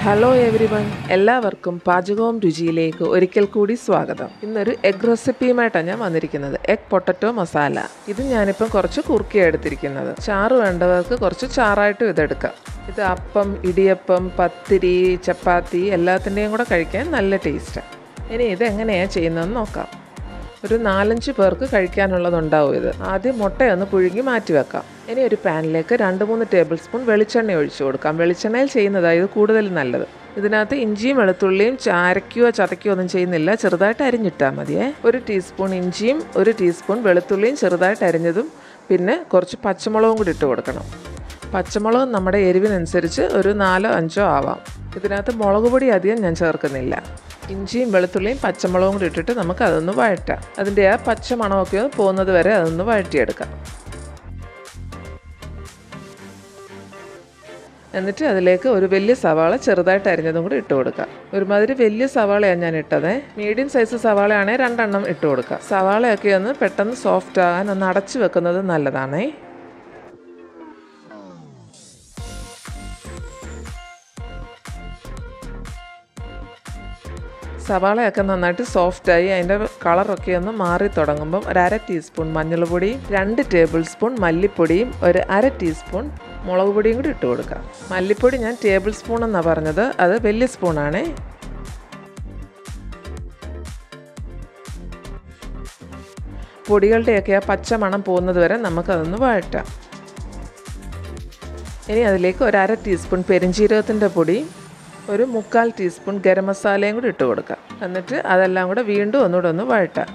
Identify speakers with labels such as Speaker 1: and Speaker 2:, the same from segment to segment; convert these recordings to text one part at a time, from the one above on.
Speaker 1: hello every one എല്ലാവർക്കും പാചകവും രുചിയിലേക്ക് ഒരിക്കൽ കൂടി സ്വാഗതം ഇന്നൊരു എഗ് റെസിപ്പിയുമായിട്ടാണ് ഞാൻ വന്നിരിക്കുന്നത് എഗ് പൊട്ടറ്റോ മസാല ഇത് ഞാനിപ്പം കുറച്ച് കുറുക്കിയാണ് എടുത്തിരിക്കുന്നത് ചാറ് വേണ്ടവർക്ക് കുറച്ച് ചാറായിട്ടും ഇതെടുക്കാം ഇത് അപ്പം ഇടിയപ്പം പത്തിരി ചപ്പാത്തി എല്ലാത്തിൻ്റെയും കൂടെ കഴിക്കാൻ നല്ല ടേസ്റ്റാണ് ഇനി ഇത് എങ്ങനെയാണ് ചെയ്യുന്നതെന്ന് നോക്കാം ഒരു നാലഞ്ച് പേർക്ക് കഴിക്കാനുള്ളതുണ്ടാവും ഇത് ആദ്യം മുട്ടയൊന്ന് പുഴുങ്ങി മാറ്റി വെക്കാം ഇനി ഒരു പാനിലേക്ക് രണ്ട് മൂന്ന് ടേബിൾ സ്പൂൺ വെളിച്ചെണ്ണ ഒഴിച്ചു കൊടുക്കാം വെളിച്ചെണ്ണയിൽ ചെയ്യുന്നതാണ് ഇത് കൂടുതൽ നല്ലത് ഇതിനകത്ത് ഇഞ്ചിയും വെളുത്തുള്ളിയും അരയ്ക്കുകയോ ചതയ്ക്കുകയോ ഒന്നും ചെയ്യുന്നില്ല ചെറുതായിട്ട് അരിഞ്ഞിട്ടാൽ മതിയേ ഒരു ടീസ്പൂൺ ഇഞ്ചിയും ഒരു ടീസ്പൂൺ വെളുത്തുള്ളിയും ചെറുതായിട്ട് അരിഞ്ഞതും പിന്നെ കുറച്ച് പച്ചമുളകും കൂടി ഇട്ട് കൊടുക്കണം പച്ചമുളക് നമ്മുടെ എരിവിനനുസരിച്ച് ഒരു നാലോ അഞ്ചോ ആവാം ഇതിനകത്ത് മുളക് പൊടി അധികം ഞാൻ ചേർക്കുന്നില്ല ഇഞ്ചിയും വെളുത്തുള്ളിയും പച്ചമുളകും കൂടി ഇട്ടിട്ട് നമുക്ക് അതൊന്ന് വഴറ്റാം അതിൻ്റെ ആ പച്ച മണമൊക്കെ ഒന്ന് പോകുന്നത് വരെ അതൊന്ന് വഴറ്റിയെടുക്കാം എന്നിട്ട് അതിലേക്ക് ഒരു വലിയ സവാള ചെറുതായിട്ട് അരിഞ്ഞതും കൂടി ഇട്ട് കൊടുക്കാം ഒരുമാതിരി വലിയ സവാളയാണ് ഞാൻ ഇട്ടത് മീഡിയം സൈസ് സവാളയാണെങ്കിൽ രണ്ടെണ്ണം ഇട്ട് കൊടുക്കാം സവാളയൊക്കെ ഒന്ന് പെട്ടെന്ന് സോഫ്റ്റ് ആകാൻ ഒന്ന് അടച്ചു വെക്കുന്നത് നല്ലതാണേ സവാളയൊക്കെ നന്നായിട്ട് സോഫ്റ്റായി അതിൻ്റെ കളറൊക്കെ ഒന്ന് മാറി തുടങ്ങുമ്പം ഒരു അര ടീസ്പൂൺ മഞ്ഞൾപ്പൊടിയും രണ്ട് ടേബിൾ സ്പൂൺ മല്ലിപ്പൊടിയും ഒരു അര ടീസ്പൂൺ മുളക് പൊടിയും കൂടി ഇട്ട് കൊടുക്കാം മല്ലിപ്പൊടി ഞാൻ ടേബിൾ സ്പൂൺ എന്നാണ് പറഞ്ഞത് അത് വലിയ സ്പൂണാണേ പൊടികളുടെയൊക്കെ ആ പച്ച മണം പോകുന്നത് വരെ നമുക്കതൊന്ന് വഴറ്റാം ഇനി അതിലേക്ക് ഒരു അര ടീസ്പൂൺ പെരിഞ്ചീരകത്തിൻ്റെ പൊടി ഒരു മുക്കാൽ ടീസ്പൂൺ ഗരം മസാലയും കൂടി ഇട്ട് കൊടുക്കാം എന്നിട്ട് അതെല്ലാം കൂടെ വീണ്ടും ഒന്നുകൂടെ ഒന്ന് വഴറ്റാം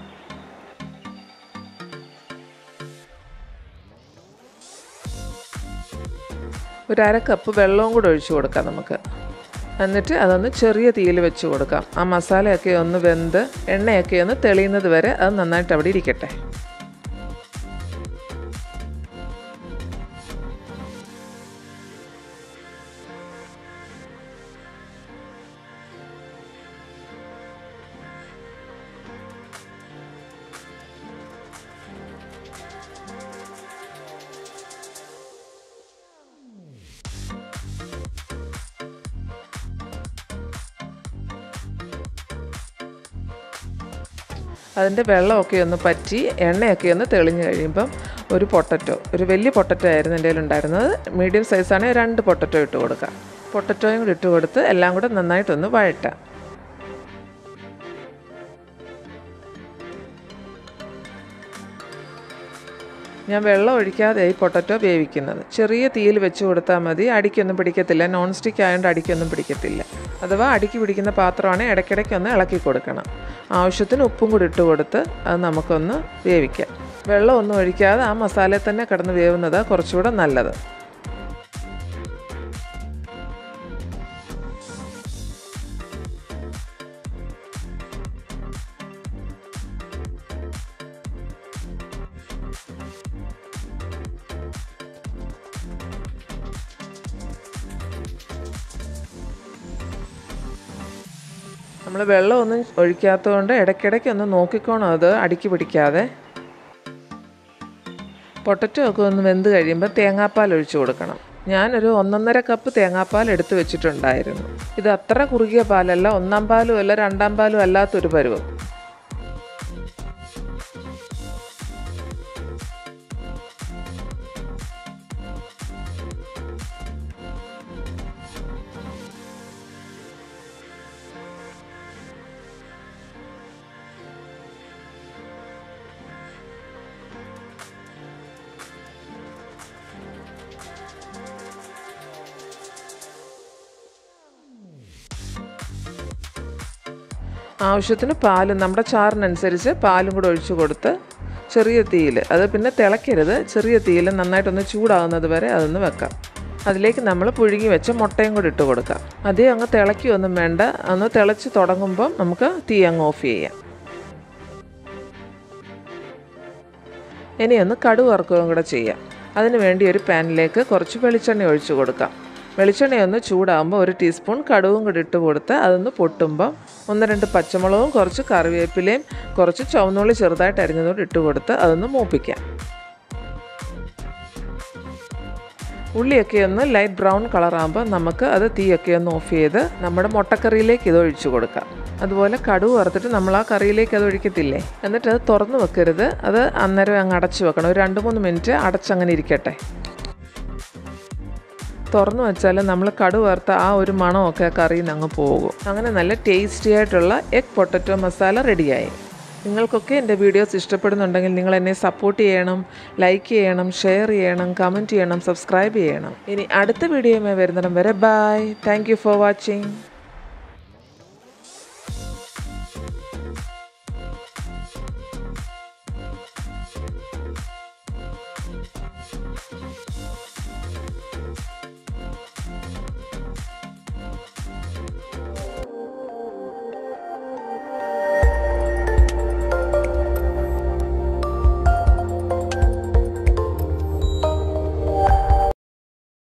Speaker 1: ഒരു അര കപ്പ് വെള്ളവും കൂടെ ഒഴിച്ചു കൊടുക്കാം നമുക്ക് എന്നിട്ട് അതൊന്ന് ചെറിയ തീയിൽ വെച്ച് കൊടുക്കാം ആ മസാലയൊക്കെ ഒന്ന് വെന്ത് എണ്ണയൊക്കെ ഒന്ന് തെളിയുന്നത് വരെ അത് നന്നായിട്ട് അവിടെ ഇരിക്കട്ടെ അതിൻ്റെ വെള്ളമൊക്കെ ഒന്ന് പറ്റി എണ്ണയൊക്കെ ഒന്ന് തെളിഞ്ഞ് കഴിയുമ്പം ഒരു പൊട്ടറ്റോ ഒരു വലിയ പൊട്ടറ്റോ ആയിരുന്നു എൻ്റെ ഉണ്ടായിരുന്നത് മീഡിയം സൈസാണെങ്കിൽ രണ്ട് പൊട്ടറ്റോ ഇട്ട് കൊടുക്കാം പൊട്ടറ്റോയും കൂടി ഇട്ട് കൊടുത്ത് എല്ലാം കൂടെ നന്നായിട്ടൊന്ന് വഴറ്റാം ഞാൻ വെള്ളം ഒഴിക്കാതെ ഈ പൊട്ടറ്റോ വേവിക്കുന്നത് ചെറിയ തീയിൽ വെച്ച് കൊടുത്താൽ മതി അടിക്കൊന്നും പിടിക്കത്തില്ല നോൺ സ്റ്റിക്ക് ആയതുകൊണ്ട് അടിക്കൊന്നും പിടിക്കത്തില്ല അഥവാ അടിക്ക് പിടിക്കുന്ന പാത്രമാണെങ്കിൽ ഇടയ്ക്കിടയ്ക്ക് ഒന്ന് ഇളക്കി കൊടുക്കണം ആവശ്യത്തിന് ഉപ്പും കൂടി ഇട്ട് കൊടുത്ത് അത് നമുക്കൊന്ന് വേവിക്കാം വെള്ളം ഒന്നും ഒഴിക്കാതെ ആ മസാലയിൽ തന്നെ കിടന്ന് വേവുന്നതാണ് കുറച്ചുകൂടെ നല്ലത് നമ്മൾ വെള്ളമൊന്നും ഒഴിക്കാത്തതുകൊണ്ട് ഇടയ്ക്കിടയ്ക്ക് ഒന്ന് നോക്കിക്കോണം അത് അടുക്കി പിടിക്കാതെ പൊട്ടറ്റോ ഒക്കെ ഒന്ന് വെന്ത് കഴിയുമ്പോൾ തേങ്ങാപ്പാൽ ഒഴിച്ചു കൊടുക്കണം ഞാനൊരു ഒന്നൊന്നര കപ്പ് തേങ്ങാപ്പാൽ എടുത്ത് വെച്ചിട്ടുണ്ടായിരുന്നു ഇത് അത്ര കുറുകിയ പാലല്ല ഒന്നാം പാലും അല്ല രണ്ടാം പാലും അല്ലാത്തൊരു പരുവം ആവശ്യത്തിന് പാലും നമ്മുടെ ചാറിനനുസരിച്ച് പാലും കൂടെ ഒഴിച്ചു കൊടുത്ത് ചെറിയ തീയിൽ അത് പിന്നെ തിളയ്ക്കരുത് ചെറിയ തീയിൽ നന്നായിട്ടൊന്ന് ചൂടാകുന്നത് വരെ അതൊന്ന് വെക്കാം അതിലേക്ക് നമ്മൾ പുഴുങ്ങി വെച്ച മുട്ടയും കൂടി ഇട്ട് കൊടുക്കാം അതേ അങ്ങ് തിളയ്ക്കൊന്നും വേണ്ട ഒന്ന് തിളച്ച് തുടങ്ങുമ്പം നമുക്ക് തീ അങ്ങ് ഓഫ് ചെയ്യാം ഇനി ഒന്ന് കടു വറുക്കുകയും കൂടെ ചെയ്യാം അതിന് വേണ്ടി ഒരു പാനിലേക്ക് കുറച്ച് വെളിച്ചെണ്ണ ഒഴിച്ചു കൊടുക്കാം വെളിച്ചെണ്ണ ഒന്ന് ചൂടാകുമ്പോൾ ഒരു ടീസ്പൂൺ കടുവും കൂടി ഇട്ട് കൊടുത്ത് അതൊന്ന് പൊട്ടുമ്പോൾ ഒന്ന് രണ്ട് പച്ചമുളകും കുറച്ച് കറിവേപ്പിലയും കുറച്ച് ചുവന്നുള്ളി ചെറുതായിട്ട് അരിഞ്ഞതുകൊണ്ട് ഇട്ട് കൊടുത്ത് അതൊന്ന് മൂപ്പിക്കാം ഉള്ളിയൊക്കെ ഒന്ന് ലൈറ്റ് ബ്രൗൺ കളറാകുമ്പോൾ നമുക്ക് അത് തീയൊക്കെ ഒന്ന് ഓഫ് ചെയ്ത് നമ്മുടെ മുട്ടക്കറിയിലേക്ക് ഇത് ഒഴിച്ചു കൊടുക്കാം അതുപോലെ കടുവ് വറുത്തിട്ട് നമ്മൾ ആ കറിയിലേക്ക് അത് ഒഴിക്കത്തില്ലേ എന്നിട്ട് അത് തുറന്ന് വെക്കരുത് അത് അന്നേരം അങ്ങ് അടച്ചു വെക്കണം ഒരു രണ്ട് മൂന്ന് മിനിറ്റ് അടച്ചങ്ങനെ ഇരിക്കട്ടെ തുറന്നു വെച്ചാൽ നമ്മൾ കടു വറുത്ത ആ ഒരു മണമൊക്കെ കറിയിൽ നിന്ന് അങ്ങ് പോകും അങ്ങനെ നല്ല ടേസ്റ്റി ആയിട്ടുള്ള എഗ് പൊട്ടറ്റോ മസാല റെഡിയായി നിങ്ങൾക്കൊക്കെ എൻ്റെ വീഡിയോസ് ഇഷ്ടപ്പെടുന്നുണ്ടെങ്കിൽ നിങ്ങൾ എന്നെ സപ്പോർട്ട് ചെയ്യണം ലൈക്ക് ചെയ്യണം ഷെയർ ചെയ്യണം കമൻറ്റ് ചെയ്യണം സബ്സ്ക്രൈബ് ചെയ്യണം ഇനി അടുത്ത വീഡിയോയുമായി വരുന്നിടം വരെ bye thank you for watching